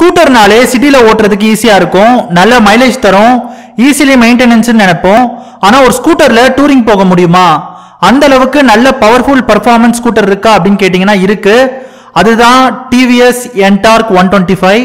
ஸ்கூட்டர்னாலே சிட்டில ஓட்டுறதுக்கு ஈஸியா இருக்கும் நல்ல மைலேஜ் தரும் ஈஸிலி மெயின்டெனன்ஸ் நினைப்போம் ஆனா ஒரு ஸ்கூட்டர்ல டூரிங் போக முடியுமா அந்த அளவுக்கு நல்ல பவர்ஃபுல் பர்ஃபார்மன்ஸ் ஸ்கூட்டர் இருக்கா அப்படின்னு கேட்டிங்கன்னா இருக்கு அதுதான் TVS Ntorq one twenty five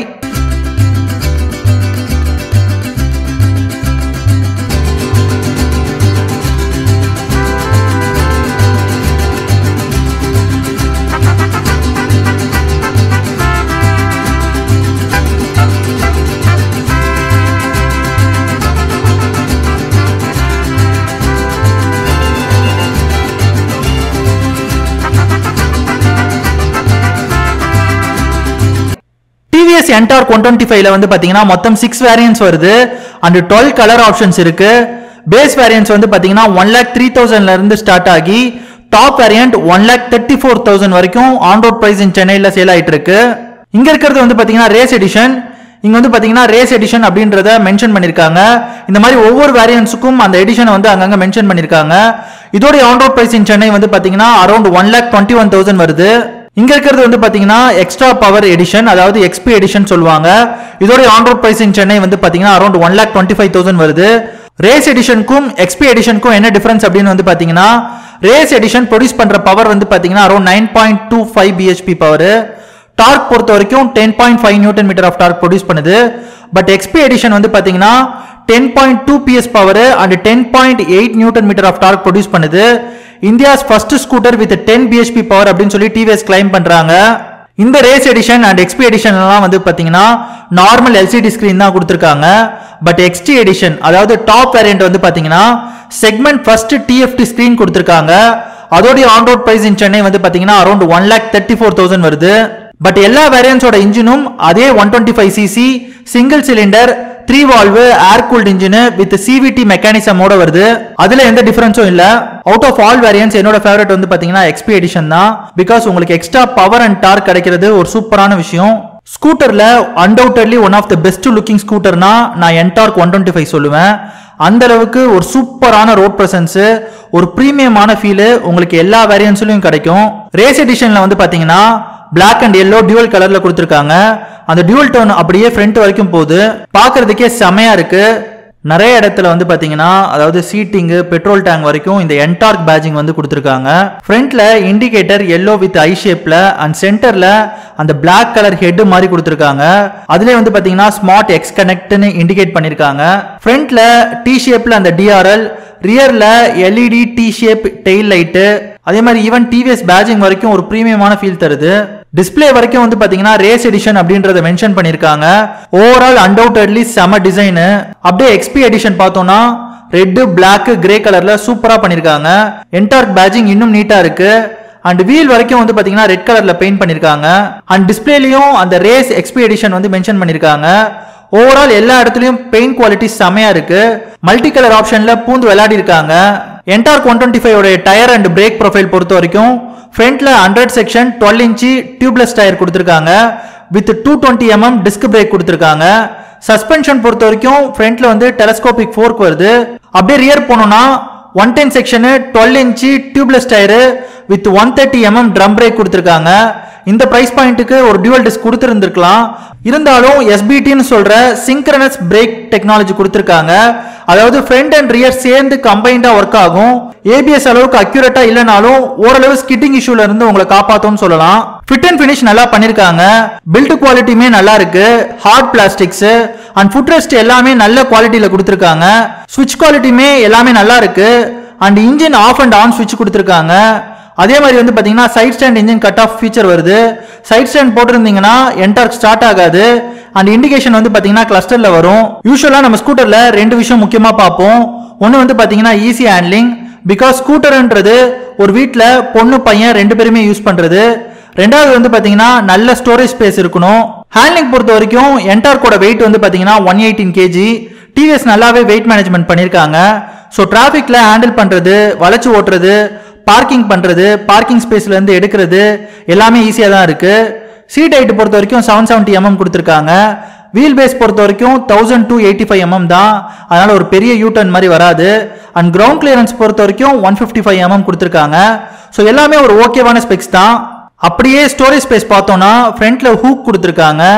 TVS Ntorq one twenty ஃபைவ்ல வந்து பாத்தீங்கன்னா மொத்தம் சிக்ஸ் வேரியன்ஸ் வருது அண்ட் டுவெல் கலர் ஆப்ஷன்ஸ் இருக்கு பேஸ் வேரியன்ஸ் வந்து பாத்தீங்கன்னா ஒன் லேக் த்ரீ தௌசண்ட்ல இருந்து ஸ்டார்ட் ஆகி top variant one lakh thirty four thousand வரைக்கும் ஆன் ரோட் பிரைஸ் இன் சென்னையில சேல் ஆயிட்டு இருக்கு இங்க இருக்கிறது வந்து பாத்தீங்கன்னா ரேஸ் எடிஷன் இங்க வந்து பாத்தீங்கன்னா ரேஸ் எடிஷன் அப்படின்றத மென்ஷன் பண்ணிருக்காங்க இந்த மாதிரி ஒவ்வொரு வேரியன்ஸுக்கும் அந்த எடிஷனை வந்து அங்கங்க மென்ஷன் பண்ணிருக்காங்க இதோட on road price in Chennai வந்து பாத்தீங்கன்னா around one lakh twenty one thousand வருது இங்க இருக்கிறது வந்து பாத்தீங்கன்னா எக்ஸ்ட்ரா பவர் எடிஷன் அதாவது எக்ஸ்பி எடிஷன் சொல்லுவாங்க இதோட on road price in Chennai வந்து பாத்தீங்கன்னா around one lakh twenty five thousand வருது ரேஸ் எடிஷனுக்கும் எக்ஸ்பி எடிஷனுக்கும் என்ன டிஃபரன்ஸ் அப்படின்னு வந்து பாத்தீங்கன்னா ரேஸ் எடிஷன் ப்ரொடியூஸ் பண்ற பவர் வந்து பாத்தீங்கன்னா around nine point two five BHP power torque பொறுத்த வரைக்கும் ten point five newton metre of torque produce பண்ணுது பட் எக்ஸ்பி எடிஷன் வந்து பாத்தீங்கன்னா ten point two PS power and ten point eight newton metre of torque produce பண்ணுது India's first scooter with ten BHP power அப்படின்னு சொல்லி TVS claim பண்றாங்க இந்த race edition and XP எடிஷன்லாம் வந்து பாத்தீங்கன்னா நார்மல் எல்சிடி ஸ்கிரீன் தான் கொடுத்துருக்காங்க பட் எக்ஸ்டி எடிஷன் அதாவது டாப் வேரியன்ட் வந்து பாத்தீங்கன்னா செக்மெண்ட் ஃபர்ஸ்ட் டிஎஃப்டி ஸ்கிரீன் கொடுத்துருக்காங்க அதோடைய on road price in Chennai வந்து பாத்தீங்கன்னா around one lakh thirty four thousand வருது பட் எல்லா வேரியன்ஸோட இன்ஜினும் அதே one twenty five CC single cylinder three valve air cooled engine with CVT மெக்கானிசமோட வருது அதுல எந்த டிஃபரன்ஸும் இல்ல அவுட் ஆஃப் ஆல் வேரியன்ஸ் என்னோட ஃபேவரட் வந்து பாத்தீங்கன்னா எக்ஸ்பி எடிஷன் தான் பிகாஸ் உங்களுக்கு எக்ஸ்ட்ரா பவர் அண்ட் டார்க் கிடைக்கிறது ஒரு சூப்பரான விஷயம் ஸ்கூட்டர்ல undoubtedly one of the best looking ஸ்கூட்டர்னா நான் என்டார்க் ஒன் டுவெண்ட்டி ஃபைவ் சொல்லுவேன் அந்த அளவுக்கு ஒரு சூப்பரான ரோட் பிரசன்ஸ் ஒரு பிரீமியமான ஃபீல் உங்களுக்கு எல்லா வேரியன்ஸ்லயும் கிடைக்கும் ரேஸ் எடிஷன்ல வந்து பாத்தீங்கன்னா பிளாக் அண்ட் எல்லோ டியூவல் கலர்ல கொடுத்துருக்காங்க அந்த டியூவல் டோன் அப்படியே ஃப்ரண்ட் வரைக்கும் போகுது பார்க்கிறதுக்கே செமையா இருக்கு நிறைய இடத்துல வந்து பாத்தீங்கன்னா அதாவது சீட்டிங்கு பெட்ரோல் டேங்க் வரைக்கும் இந்த என்டார்க் பேஜிங் வந்து கொடுத்துருக்காங்க ஃப்ரண்ட்ல இண்டிகேட்டர் எல்லோ வித் ஐ ஷேப்ல அண்ட் சென்டர்ல அந்த பிளாக் கலர் ஹெட் மாதிரி கொடுத்துருக்காங்க அதுலயே வந்து பாத்தீங்கன்னா ஸ்மார்ட் எக்ஸ் கனெக்ட்னு இண்டிகேட் பண்ணிருக்காங்க ஃப்ரண்ட்ல டி ஷேப்ல அந்த டிஆர்எல் ரியர்ல LED T shape tail light அதே மாதிரி ஈவன் டிவிஎஸ் பேஜிங் வரைக்கும் ஒரு பிரீமியமான ஃபீல் தருது டிஸ்ப்ளே வரைக்கும் வந்து பாத்தீங்கன்னா ரேஸ் எடிஷன் அப்படின்றத மென்ஷன் பண்ணிருக்காங்க ஓவரால் அன்டவுட்டட்லி செம டிசைனு அப்படியே எக்ஸ்பி எடிஷன் பார்த்தோம்னா ரெட்டு பிளாக் கிரே கலர்ல சூப்பரா பண்ணிருக்காங்க என்டார்க் பேஜிங் இன்னும் நீட்டா இருக்கு அண்ட் வீல் வரைக்கும் வந்து பாத்தீங்கன்னா ரெட் கலர்ல பெயிண்ட் பண்ணிருக்காங்க அண்ட் டிஸ்பிளேலயும் அந்த ரேஸ் எக்ஸ்பி எடிஷன் வந்து மென்ஷன் பண்ணிருக்காங்க ஓவரால் எல்லா இடத்துலயும் பெயிண்ட் குவாலிட்டி செமையா இருக்கு மல்டி கலர் ஆப்ஷன்ல பூந்து விளையாடி இருக்காங்க Ntorq one twenty five tyre and brake profile பொறுத்த வரைக்கும் ஃப்ரண்ட்ல hundred section twelve inch tubeless tyre கொடுத்துருக்காங்க with two twenty MM disc brake கொடுத்துருக்காங்க சஸ்பென்ஷன் பொறுத்த வரைக்கும் ஃப்ரண்ட்ல வந்து டெலஸ்கோபிக் ஃபோர்க் வருது அப்படியே ரியர் போனோம்னா one ten section twelve inch tubeless tyre with one thirty MM drum brake கொடுத்துருக்காங்க இந்த பிரைஸ் பாயிண்ட்டுக்கு ஒரு டியூவல் டிஸ்க் கொடுத்துருந்துருக்கலாம் இருந்தாலும் எஸ்பிடின்னு சொல்ற சிங்க்ரனஸ் பிரேக் டெக்னாலஜி கொடுத்துருக்காங்க அதாவது ஃப்ரண்ட் அண்ட் ரியர் சேர்ந்து கம்பைண்டா ஒர்க் ஆகும் ஏபிஎஸ் அளவுக்கு அக்யூரேட்டா இல்லைனாலும் ஓரளவு ஸ்கிட்டிங் இஷ்யூல இருந்து உங்களை காப்பாத்தும்னு சொல்லலாம் ஃபிட் அண்ட் ஃபினிஷ் நல்லா பண்ணிருக்காங்க பில்ட் குவாலிட்டியுமே நல்லா இருக்கு hard plastics and foot rest எல்லாமே நல்ல குவாலிட்டியில கொடுத்துருக்காங்க சுவிட்ச் குவாலிட்டியுமே எல்லாமே நல்லா இருக்கு and engine off and on சுவிட்ச் கொடுத்துருக்காங்க அதே மாதிரி வந்து பாத்தீங்கன்னா side stand engine cut off feature வருது சைட் ஸ்டாண்ட் போட்டிருந்தீங்கன்னா என்டார்க் ஸ்டார்ட் ஆகாது அண்ட் இண்டிகேஷன் வந்து பாத்தீங்கன்னா கிளஸ்டர்ல வரும் யூஸ்வலா நம்ம ஸ்கூட்டர்ல ரெண்டு விஷயம் முக்கியமா பார்ப்போம் ஒன்னு வந்து பாத்தீங்கன்னா ஈஸி ஹேண்ட்லிங் பிகாஸ் ஸ்கூட்டர்ன்றது ஒரு வீட்ல பொண்ணு பையன் ரெண்டு பேருமே யூஸ் பண்றது ரெண்டாவது வந்து பாத்தீங்கன்னா நல்ல ஸ்டோரேஜ் ஸ்பேஸ் இருக்கணும் ஹேண்ட்லிங் பொறுத்த வரைக்கும் என்டார்க்கோட வெயிட் வந்து பாத்தீங்கன்னா ஒன் எயிட்டீன் கேஜி டிவிஎஸ் நல்லாவே வெயிட் மேனேஜ்மெண்ட் பண்ணிருக்காங்க ஸோ டிராஃபிக்ல ஹேண்டில் பண்றது வளைச்சு ஓட்டுறது பார்க்கிங் பண்றது பார்க்கிங் ஸ்பேஸ்ல இருந்து எடுக்கிறது எல்லாமே ஈஸியா தான் இருக்கு சீட் ஹைட் பொறுத்த வரைக்கும் செவன் செவன்ட்டி எம்எம் கொடுத்துருக்காங்க வீல் பேஸ் பொறுத்த வரைக்கும் thousand two eighty five MM தான் அதனால ஒரு பெரிய யூ டர்ன் மாதிரி வராது அண்ட் கிரவுண்ட் கிளியரன்ஸ் பொறுத்த வரைக்கும் ஒன் ஃபிஃப்டி ஃபைவ் எம்எம் கொடுத்துருக்காங்க ஸோ எல்லாமே ஒரு ஓகேவான ஸ்பெக்ஸ் தான் அப்படியே ஸ்டோரேஜ் ஸ்பேஸ் பார்த்தோம்னா ஃப்ரண்ட்ல ஹூக் கொடுத்துருக்காங்க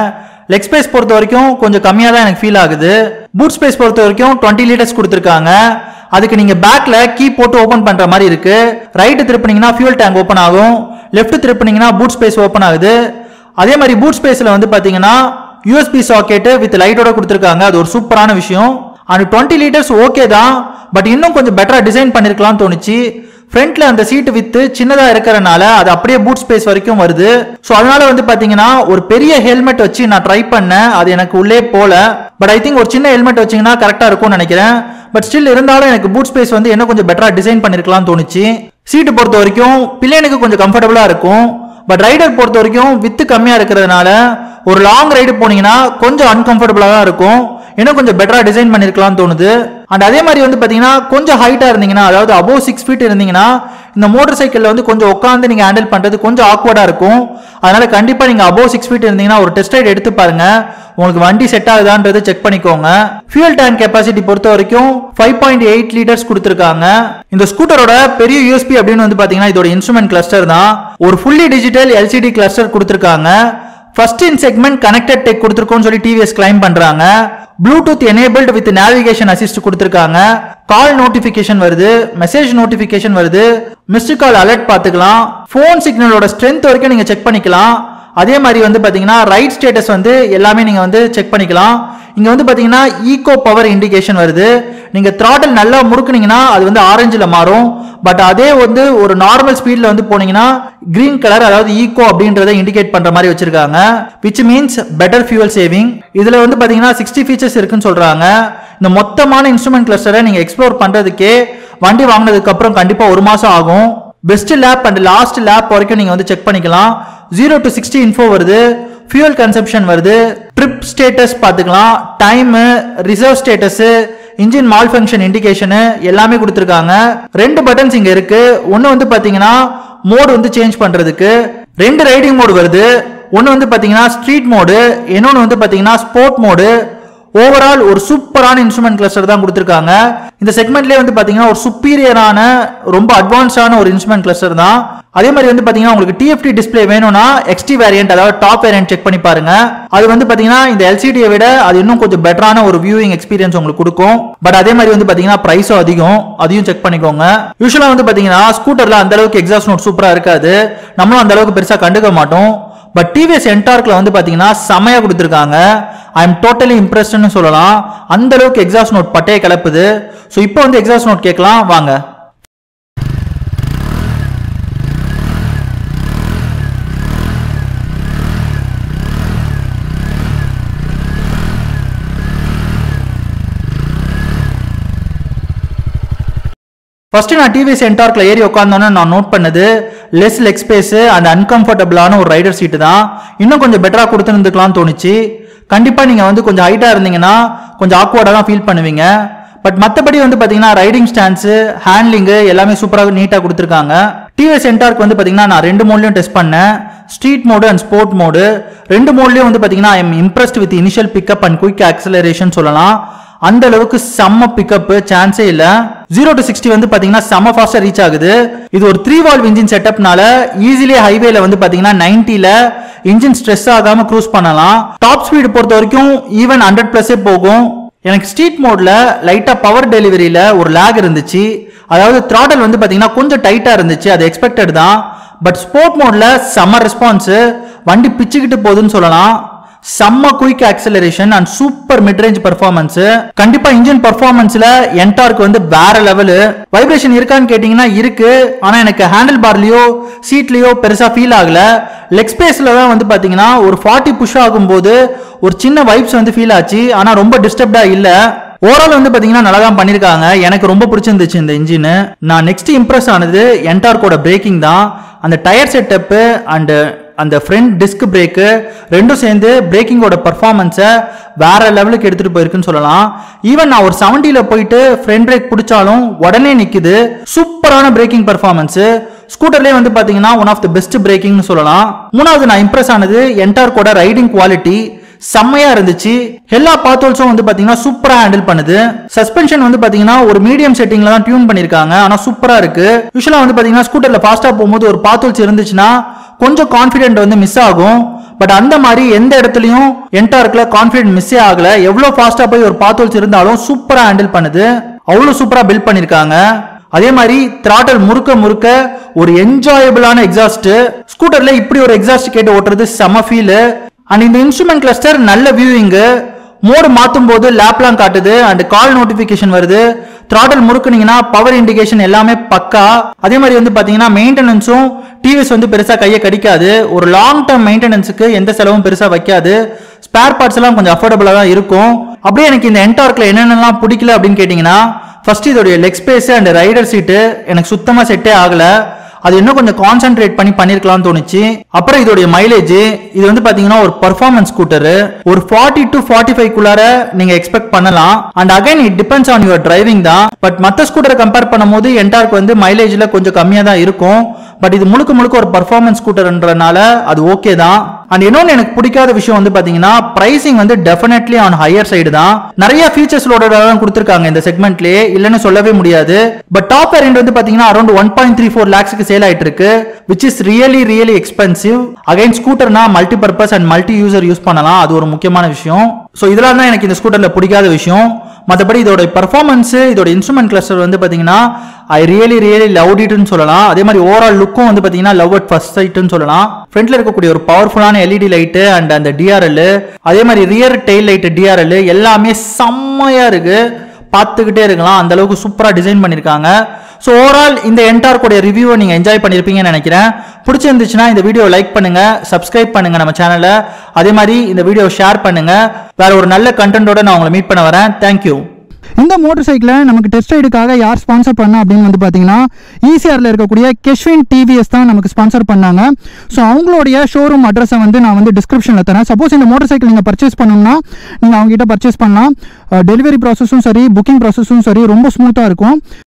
லெக் ஸ்பேஸ் பொறுத்த வரைக்கும் கொஞ்சம் கம்மியாக தான் எனக்கு ஃபீல் ஆகுது பூட் ஸ்பேஸ் பொறுத்த வரைக்கும் டுவெண்ட்டி லிட்டர்ஸ் கொடுத்துருக்காங்க அதுக்கு நீங்க பேக்ல கீ போட்டு ஓபன் பண்ற மாதிரி இருக்கு ரைட்டு திருப்பினீங்கன்னா ஃபியூல் டேங்க் ஓப்பன் ஆகும் லெஃப்ட் திருப்பினீங்கன்னா பூட் ஸ்பேஸ் ஓப்பன் ஆகுது அதே மாதிரி பூட் ஸ்பேஸ்ல வந்து பாத்தீங்கன்னா யூஎஸ்பி சாக்கெட் வித் லைட்டோட கொடுத்துருக்காங்க அது ஒரு சூப்பரான விஷயம் அண்ட் டுவெண்ட்டி லிட்டர்ஸ் ஓகே தான் பட் இன்னும் கொஞ்சம் பெட்டரா டிசைன் பண்ணிருக்கலாம்னு தோணுச்சு ஃப்ரண்ட்ல அந்த சீட் வித்து சின்னதா இருக்கிறனால அது அப்படியே பூட் ஸ்பேஸ் வரைக்கும் வருது ஸோ அதனால வந்து பாத்தீங்கன்னா ஒரு பெரிய ஹெல்மெட் வச்சு நான் ட்ரை பண்ணேன் அது எனக்கு உள்ளே போல பட் ஐ திங்க் ஒரு சின்ன ஹெல்மெட் வச்சீங்கன்னா கரெக்டா இருக்கும்னு நினைக்கிறேன் பட் ஸ்டில் இருந்தாலும் எனக்கு பூட் ஸ்பேஸ் வந்து இன்னும் கொஞ்சம் பெட்டரா டிசைன் பண்ணிருக்கலாம்னு தோணுச்சு சீட்டு பொறுத்த வரைக்கும் பிள்ளைனுக்கு கொஞ்சம் கம்ஃபர்டபுளா இருக்கும் பட் ரைடர் பொறுத்த வரைக்கும் வித்து கம்மியா இருக்கிறதுனால ஒரு லாங் ரைடு போனீங்கன்னா கொஞ்சம் அன்கம்ஃபர்டபுளா தான் இருக்கும் இன்னும் கொஞ்சம் பெட்டரா டிசைன் பண்ணிருக்கலாம்னு தோணுது அண்ட் அதே மாதிரி வந்து பாத்தீங்கன்னா கொஞ்சம் ஹைட்டா இருந்தீங்கன்னா அதாவது அபோவ் சிக்ஸ் ஃபீட் இருந்தீங்கன்னா இந்த மோட்டர் சைக்கிள்ல வந்து கொஞ்சம் உட்காந்து நீங்க ஹேண்டில் பண்றது கொஞ்சம் ஆக்வர்டா இருக்கும் அதனால கண்டிப்பா நீங்க அபோவ் சிக்ஸ் ஃபீட் இருந்தீங்கன்னா ஒரு டெஸ்ட் ரைட் எடுத்து பாருங்க உங்களுக்கு வண்டி செட் ஆகுதான்றது செக் பண்ணிக்கோங்க ஃபியூல் டேங்க் கெப்பாசிட்டி பொறுத்த வரைக்கும் ஃபைவ் பாயிண்ட் எயிட் லிட்டர்ஸ் கொடுத்துருக்காங்க இந்த ஸ்கூட்டரோட பெரிய யூஎஸ்பி அப்படின்னு வந்து பாத்தீங்கன்னா இதோட இன்ஸ்ட்ருமெண்ட் கிளஸ்டர் தான் ஒரு ஃபுல்லி டிஜிட்டல் எல்சிடி கிளஸ்டர் கொடுத்துருக்காங்க first in segment connected tech கொடுத்துருக்கோம்னு சொல்லி டிவிஎஸ் கிளைம் பண்றாங்க Bluetooth enabled with navigation assist கொடுத்துருக்காங்க கால் நோட்டிஃபிகேஷன் வருது மெசேஜ் நோட்டிஃபிகேஷன் வருது மிஸ்டு கால் அலர்ட் பார்த்துக்கலாம் ஃபோன் சிக்னலோட ஸ்ட்ரென்த் வரைக்கும் நீங்க செக் பண்ணிக்கலாம் அதே மாதிரி வந்து பாத்தீங்கன்னா ரைட் ஸ்டேட்டஸ் வந்து எல்லாமே நீங்க வந்து செக் பண்ணிக்கலாம் இங்க வந்து பாத்தீங்கன்னா ஈகோ பவர் இண்டிகேஷன் வருது நீங்க throttle நல்லா முறுக்குனீங்கன்னா அது வந்து ஆரஞ்சுல மாறும் பட் அதே வந்து ஒரு நார்மல் ஸ்பீட்ல வந்து போனீங்கன்னா கிரீன் கலர் அதாவது ஈகோ அப்படின்றத இண்டிகேட் பண்ற மாதிரி வச்சிருக்காங்க which means better fuel saving இதுல வந்து பாத்தீங்கன்னா சிக்ஸ்டி ஃபீச்சர்ஸ் இருக்குன்னு சொல்றாங்க இந்த மொத்தமான இன்ஸ்ட்ருமெண்ட் கிளஸ்டரை நீங்க எக்ஸ்ப்ளோர் பண்றதுக்கே வண்டி வாங்கினதுக்கு அப்புறம் கண்டிப்பா ஒரு மாசம் ஆகும் best lap and last lap வரைக்கும் நீங்க வந்து செக் பண்ணிக்கலாம் ஜீரோ டு சிக்ஸ்டி இன்ஃபோ வருது ஃபியூல் கன்சப்ஷன் வருது ட்ரிப் ஸ்டேட்டஸ் பார்த்துக்கலாம் time reserve status engine malfunction indication எல்லாமே கொடுத்துருக்காங்க ரெண்டு பட்டன்ஸ் இங்க இருக்கு ஒன்று வந்து பாத்தீங்கன்னா மோடு வந்து சேஞ்ச் பண்றதுக்கு ரெண்டு ரைடிங் மோடு வருது ஒன்று வந்து பாத்தீங்கன்னா ஸ்ட்ரீட் மோடு இன்னொன்று வந்து பாத்தீங்கன்னா ஸ்போர்ட் மோடு ஓவரால் ஒரு சூப்பரான இன்ஸ்ட்ருமெண்ட் கிளஸ்டர் தான் கொடுத்துருக்காங்க இந்த செக்மெண்ட்லேயே வந்து பாத்தீங்கன்னா ஒரு சுப்பீரியரான ரொம்ப அட்வான்ஸ்டான ஒரு இன்ஸ்ட்ருமெண்ட் கிளஸ்டர் தான் அதே மாதிரி வந்து பாத்தீங்கன்னா உங்களுக்கு டிஎஃப்டி டிஸ்ப்ளே வேணும்னா எக்ஸ்டி வேரியன்ட் அதாவது டாப் வேரியன்ட் செக் பண்ணி பாருங்க அது வந்து பாத்தீங்கன்னா இந்த எல்சிடியை விட அது இன்னும் கொஞ்சம் பெட்டரான ஒரு வியூவிங் எக்ஸ்பீரியன்ஸ் உங்களுக்கு கொடுக்கும் பட் அதே மாதிரி வந்து பாத்தீங்கன்னா பிரைஸும் அதிகம் அதையும் செக் பண்ணிக்கோங்க யூஸ்வலா வந்து பாத்தீங்கன்னா ஸ்கூட்டர்ல அந்த அளவுக்கு எக்ஸாஸ்ட் நோட் சூப்பரா இருக்காது நம்மளும் அந்த அளவுக்கு பெருசா கண்டுக்க மாட்டோம் பட் டிவிஎஸ் என்டார்க்ல வந்து பாத்தீங்கன்னா செமையா கொடுத்துருக்காங்க ஐ எம் டோட்டலி இம்ப்ரெஸ்ட்னு சொல்லலாம் அந்த அளவுக்கு எக்ஸாஸ்ட் நோட் பட்டையை கிளப்புது ஸோ இப்போ வந்து எக்ஸாஸ்ட் நோட் கேட்கலாம் வாங்க ஃபர்ஸ்ட் நான் டிவிஎஸ் என்டார்க்ல ஏறி உட்காந்தோன்னு நான் நோட் பண்ணது லெஸ் லெக் ஸ்பேஸ் அண்ட் அன்கம்ஃபர்டபுளான ஒரு ரைடர் சீட்டு தான் இன்னும் கொஞ்சம் பெட்டரா கொடுத்துருந்துக்கலாம்னு தோணுச்சு கண்டிப்பா நீங்க வந்து கொஞ்சம் ஹைட்டா இருந்தீங்கன்னா கொஞ்சம் ஆக்வர்டா தான் ஃபீல் பண்ணுவீங்க பட் மற்றபடி வந்து பாத்தீங்கன்னா ரைடிங் ஸ்டான்ஸு ஹேண்ட்லிங்கு எல்லாமே சூப்பராக நீட்டாக கொடுத்துருக்காங்க டிவிஎஸ் என்டார்க் வந்து பாத்தீங்கன்னா நான் ரெண்டு மோட்லையும் டெஸ்ட் பண்ணேன் street mode and sport mode ரெண்டு மோட்லையும் வந்து பாத்தீங்கன்னா I'm impressed with initial pickup and quick acceleration சொல்லலாம் அந்த அளவுக்கு செம்ம பிக்கப் சான்ஸே இல்ல ஜீரோ டு சிக்ஸ்டி வந்து பாத்தீங்கன்னா செம்ம ஃபாஸ்டா ரீச் ஆகுது இது ஒரு த்ரீ வால்வ் இன்ஜின் செட்டப்னால ஈஸிலி ஹைவேல வந்து பாத்தீங்கன்னா நைன்டில இன்ஜின் ஸ்ட்ரெஸ் ஆகாம க்ரூஸ் பண்ணலாம் டாப் ஸ்பீடு பொறுத்த வரைக்கும் ஈவன் ஹண்ட்ரட் பிளஸே போகும் எனக்கு ஸ்ட்ரீட் மோட்ல லைட்டா பவர் டெலிவரியில ஒரு லேக் இருந்துச்சு அதாவது throttle வந்து பாத்தீங்கன்னா கொஞ்சம் டைட்டா இருந்துச்சு அது எக்ஸ்பெக்டட் தான் பட் ஸ்போர்ட் மோட்ல செம்ம ரெஸ்பான்ஸ் வண்டி பிச்சுக்கிட்டு போகுதுன்னு சொல்லலாம் செம்ம quick acceleration and super midrange performance கண்டிப்பா இன்ஜின் பர்ஃபார்மன்ஸ்ல என்டார்க் வந்து வேற லெவலு வைப்ரேஷன் இருக்கான்னு கேட்டீங்கன்னா இருக்கு ஆனா எனக்கு ஹேண்டில் பார்லயோ சீட்லயோ பெருசா ஃபீல் ஆகல லெக் ஸ்பேஸ்ல தான் வந்து பாத்தீங்கன்னா ஒரு ஃபார்ட்டி புஷ் ஆகும்போது ஒரு சின்ன வைப்ஸ் வந்து ஃபீல் ஆச்சு ஆனா ரொம்ப டிஸ்டர்ப்டா இல்ல ஓவரால் வந்து பாத்தீங்கன்னா நல்லா தான் பண்ணிருக்காங்க எனக்கு ரொம்ப பிடிச்சிருந்துச்சு இந்த இன்ஜின் நான் நெக்ஸ்ட் இம்ப்ரெஸ் ஆனது என்டார்க்கோட பிரேக்கிங் தான் அந்த டயர் செட்டப்பு அண்ட் அந்த ஃப்ரண்ட் டிஸ்க் பிரேக்கு ரெண்டும் சேர்ந்து பிரேக்கிங்கோட பர்ஃபார்மன்ஸை வேற லெவலுக்கு எடுத்துட்டு போயிருக்குன்னு சொல்லலாம் ஈவன் நான் ஒரு செவன்ட்டியில் போயிட்டு ஃப்ரண்ட் பிரேக் பிடிச்சாலும் உடனே நிக்குது சூப்பரான பிரேக்கிங் பர்ஃபார்மன்ஸ் ஸ்கூட்டர்லேயே வந்து பாத்தீங்கன்னா ஒன் ஆஃப் த பெஸ்ட் பிரேக்கிங்னு சொல்லலாம் மூணாவது நான் இம்ப்ரெஸ் ஆனது என்டார்க்கோட ரைடிங் குவாலிட்டி செம்மையா இருந்துச்சு எல்லா பாத்தோல்ஸும் வந்து பாத்தீங்கன்னா சூப்பரா ஹேண்டில் பண்ணுது சஸ்பென்ஷன் வந்து பாத்தீங்கன்னா ஒரு மீடியம் செட்டிங்ல தான் டியூன் பண்ணிருக்காங்க ஆனா சூப்பரா இருக்கு யூஸ்வலா வந்து பாத்தீங்கன்னா ஸ்கூட்டர்ல ஃபாஸ்டா போகும்போது ஒரு பாத்தோல்ஸ் இருந்துச்சுன்னா கொஞ்சம் கான்ஃபிடென்ட் வந்து மிஸ் ஆகும் பட் அந்த மாதிரி எந்த இடத்துலயும் என்டார்க்ல கான்ஃபிடென்ட் மிஸ்ஸே ஆகல எவ்வளவு ஃபாஸ்டா போய் ஒரு பாத்தோல்ஸ் இருந்தாலும் சூப்பரா ஹேண்டில் பண்ணுது அவ்வளவு சூப்பரா பில்ட் பண்ணிருக்காங்க அதே மாதிரி throttle முறுக்க முறுக்க ஒரு என்ஜாயபிளான எக்ஸாஸ்ட் ஸ்கூட்டர்ல இப்படி ஒரு எக்ஸாஸ்ட் கேட்டு ஓட்டுறது செம ஃபீல் அண்ட் இந்த இன்ஸ்ட்ருமெண்ட் கிளஸ்டர் நல்ல வியூவிங்கு மோடு மாத்தும் போது லேப்லாம் காட்டுது அண்ட் கால் நோட்டிபிகேஷன் வருது throttle முறுக்குனீங்கன்னா பவர் இண்டிகேஷன் எல்லாமே பக்கா அதே மாதிரி வந்து பாத்தீங்கன்னா மெயின்டெனன்ஸும் டிவிஎஸ் வந்து பெருசா கையை கடிக்காது ஒரு லாங் டேர்ம் மெயின்டெனன்ஸுக்கு எந்த செலவும் பெருசா வைக்காது ஸ்பேர் பார்ட்ஸ் எல்லாம் கொஞ்சம் அஃபோர்டபுளா தான் இருக்கும் அப்படியே எனக்கு இந்த என்டார்க்ல என்னென்னலாம் பிடிக்கல அப்படின்னு கேட்டிங்கன்னா ஃபர்ஸ்ட் இதோடைய leg space and rider seat எனக்கு சுத்தமா செட்டே ஆகல அது இன்னும் கொஞ்சம் கான்சென்ட்ரேட் பண்ணி பண்ணிருக்கலாம்னு தோணுச்சு அப்புறம் இதோடைய மைலேஜ் இது வந்து பாத்தீங்கன்னா ஒரு பர்ஃபார்மன்ஸ் ஸ்கூட்டர் ஒரு ஃபார்ட்டி டு ஃபார்ட்டி ஃபைவ் குள்ளார நீங்க எக்ஸ்பெக்ட் பண்ணலாம் and again it depends on your driving தான் பட் மற்ற ஸ்கூட்டரை கம்பேர் பண்ணும்போது என்டார்க் வந்து மைலேஜ்ல கொஞ்சம் கம்மியா தான் இருக்கும் பட் இது முழுக்க முழுக்க ஒரு பர்ஃபார்மன்ஸ் ஸ்கூட்டர்ன்றனால அது ஓகே தான் அண்ட் இன்னொன்று எனக்கு பிடிக்காத விஷயம் வந்து பாத்தீங்கன்னா பிரைசிங் வந்து டெஃபினெட்லி ஆன் ஹையர் சைடு தான் நிறைய ஃபீச்சர்ஸ் தான் கொடுத்துருக்காங்க இந்த செக்மெண்ட்லயே இல்லைன்னு சொல்லவே முடியாது பட் டாப் வேரியன்ட் வந்து பாத்தீங்கன்னா around one point three four லேக்ஸ்க்கு சேல் ஆயிட்டு இருக்கு which is really really expensive again ஸ்கூட்டர்னா multi purpose and multi user use பண்ணலாம் அது ஒரு முக்கியமான விஷயம் ஸோ இதெல்லாம் தான் எனக்கு இந்த ஸ்கூட்டர்ல பிடிக்காத விஷயம் மற்றபடி இதோட பர்ஃபார்மன்ஸ் இதோட இன்ஸ்ட்ருமெண்ட் கிளஸ்டர் வந்து பாத்தீங்கன்னா ஐ ரியலி ரியலி லவ் இட்னு சொல்லலாம் அதே மாதிரி ஓவரால் லுக்கும் வந்து பாத்தீங்கன்னா லவ் அட் ஃபர்ஸ்ட் சைட்னு சொல்லலாம் ஃப்ரண்ட்ல இருக்கக்கூடிய ஒரு பவர்ஃபுல்லான எல்இடி லைட்டு அண்ட் அந்த டிஆர்எல் அதே மாதிரி ரியர் டெயில் லைட் டிஆர்எல் எல்லாமே செம்மையா இருக்கு பார்த்துக்கிட்டே இருக்கலாம் அந்த அளவுக்கு சூப்பரா டிசைன் பண்ணிருக்காங்க ஸோ ஓவரால் இந்த என்டார்க்குடைய ரிவ்யூவை நீங்க என்ஜாய் பண்ணிருப்பீங்கன்னு நினைக்கிறேன் பிடிச்சிருந்துச்சுன்னா இந்த வீடியோ லைக் பண்ணுங்க சப்ஸ்கிரைப் பண்ணுங்க நம்ம சேனலை அதே மாதிரி இந்த வீடியோ ஷேர் பண்ணுங்க வேற ஒரு நல்ல கண்டென்ட்டோட நான் உங்களை மீட் பண்ண வரேன் தேங்க்யூ இந்த மோட்டர் சைக்கிளை நமக்கு டெஸ்ட் ரைடுக்காக யார் ஸ்பான்சர் பண்ணா அப்படின்னு வந்து பார்த்தீங்கன்னா ஈசிஆரில் இருக்கக்கூடிய கெஷ்வின் டிவிஎஸ் தான் நமக்கு ஸ்பான்சர் பண்ணாங்க ஸோ அவங்களுடைய ஷோரூம் அட்ரஸை வந்து நான் வந்து டிஸ்கிரிப்ஷனில் தரேன் சப்போஸ் இந்த மோட்டர் சைக்கிள் நீங்கள் பர்ச்சேஸ் பண்ணணும்னா நீங்கள் அவங்ககிட்ட பர்ச்சேஸ் பண்ணலாம் டெலிவரி ப்ராசஸும் சரி புக்கிங் ப்ராசஸும் சரி ரொம்ப ஸ்மூத்தாக இருக்கும்